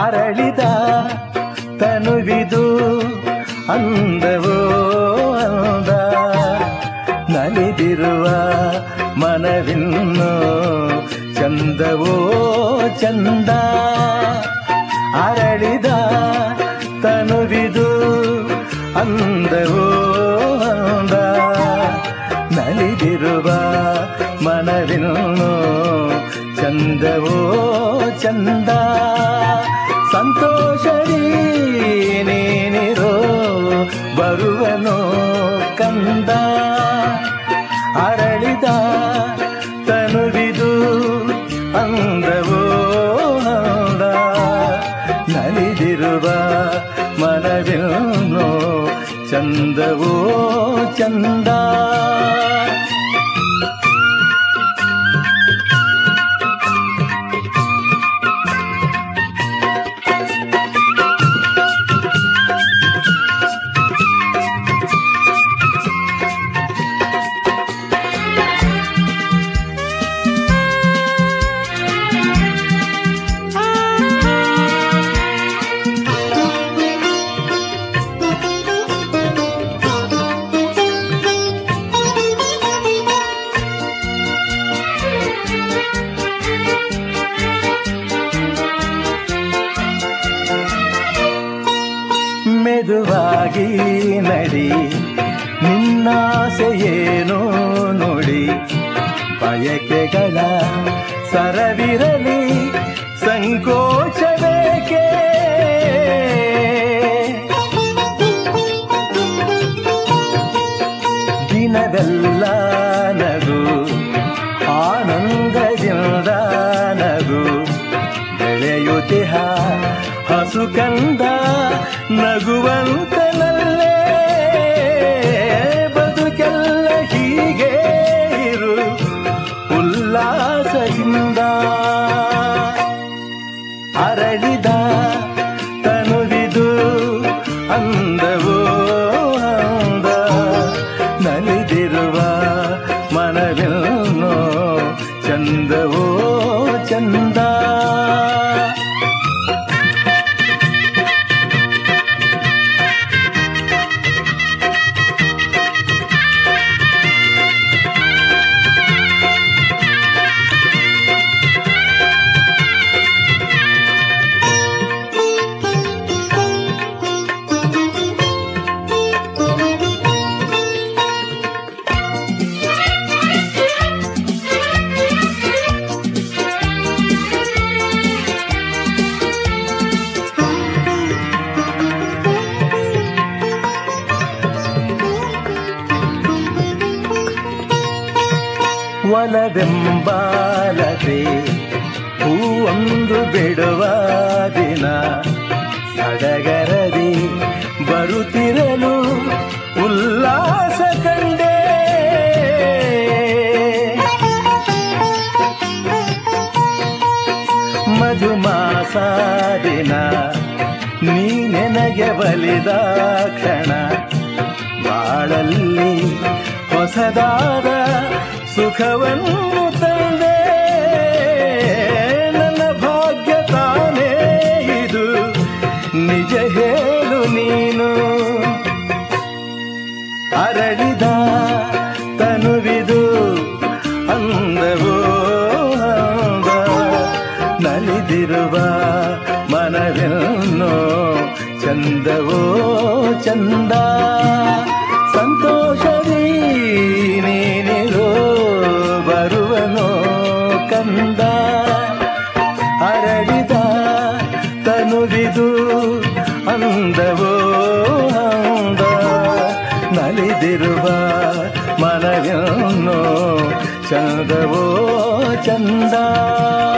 ಅರಳಿದ ತನುವಿದು ಅಂದವೋ ಅಂದ ನಲಿದಿರುವ ಮನವಿನ್ನು ಚಂದವೋ ಚಂದ ಅರಳಿದ ತನುವಿದು ಅಂದವೋ ಅಂದ ನಲಿದಿರುವ ಮನವಿನ್ನು ಚಂದವೋ ಚಂದ ಸಂತೋಷರಿ ನೀನಿರೋ ಬರುವನೋ ಕಂದ ಅರಳಿದ ತನುವಿದು ಅಂದವೋ ಅಂದ ನಲಿದಿರುವ ಮನವಿನ್ನು ಚಂದವೋ ಚಂದ ಮೆದುವಾಗಿ ನಡಿ ನಿನ್ನಾಸೆಯೇನೋ ನುಡಿ ಬಯಕೆಗಳ ಸರವಿರಲಿ ಸಂಕೋಚಬೇಕೆ ದಿನವೆಲ್ಲ ನಗು ಆನಂದದಿಂದ ನಗು ಬೆಳೆಯುತ್ತಿಹ ಹಸು ಕಂದ ನಗುವಂತನಲ್ಲೇ ಬದುಕೆಲ್ಲ ಹೀಗೆ ಇರು ಉಲ್ಲಾಸದಿಂದ ಅರಳಿದ ತನುವಿದು ಅಂದವೋ ಅಂದ ನಲಿದಿರುವ ಮನವಿನ್ನು ಚಂದವೋ ಚಂದ ಒಲವೆಂಬಾಲದೆ ಹೂವೊಂದು ಬಿಡುವ ದಿನ ಸಡಗರದಿ ಬರುತ್ತಿರಲು ಉಲ್ಲಾಸ ಕಂಡೆ ಮಧುಮಾಸ ದಿನ ನೀ ನೆನಗೆ ಬಲಿದ ಕ್ಷಣ ಬಾಳಲ್ಲಿ ಹೊಸದಾದ ಸುಖವನ್ನು ತಂದೆ ನನ್ನ ಭಾಗ್ಯ ತಾನೇ ಇದು ನಿಜ ಹೇಳು ನೀನು ಅರಳಿದ ತನುವಿದು ಅಂದವೋ ಅಂದ ನಲಿದಿರುವ ಮನವೆನ್ನು ಚಂದವೋ ಚಂದ ಸಂತೋಷವೀ ನೀನಿರೋ ಬರುವನೋ ಕಂದ ಅರಳಿದ ತನುವಿದು ಅಂದವೋ ಅಂದ ನಲಿದಿರುವ ಮನವನ್ನು ಚಂದವೋ ಚಂದ